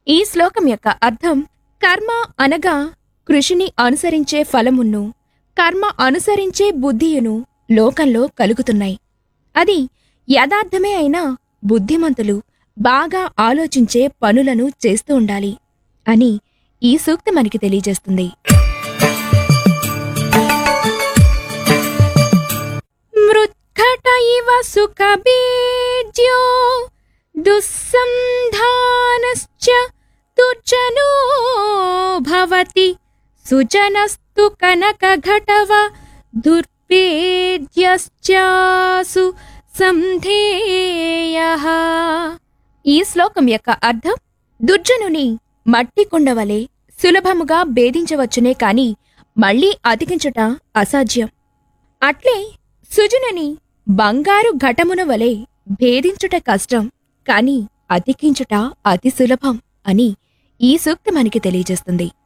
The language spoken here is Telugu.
ఈ శ్లోకం యొక్క అర్థం కర్మ అనగా కృషిని అనుసరించే ఫలమును కర్మ అనుసరించే బుద్ధియును లోకంలో కలుగుతున్నాయి అది యథార్థమే అయినా బుద్ధిమంతులు బాగా ఆలోచించే పనులను చేస్తూ ఉండాలి అని ఈ సూక్తి మనకి తెలియజేస్తుంది మృత్కట ఇవ సుఖబీజ్యో దుస్సంధానశ్చ దుర్జనో భవతి సుజనస్తు కనకఘటవ దుర్పేద్యశ్చాసు సంధేయః ఈ శ్లోకం యొక్క అర్థం దుర్జనుని మట్టి కుండవలే సులభముగా భేదించవచ్చునే కాని మళ్ళీ అతికించుట అసాధ్యం అట్లే సుజనుని బంగారు ఘటమున వలె భేదించుట కష్టం కాని అతికించుట అతి సులభం అని ఈ సూక్తి మనకి తెలియజేస్తుంది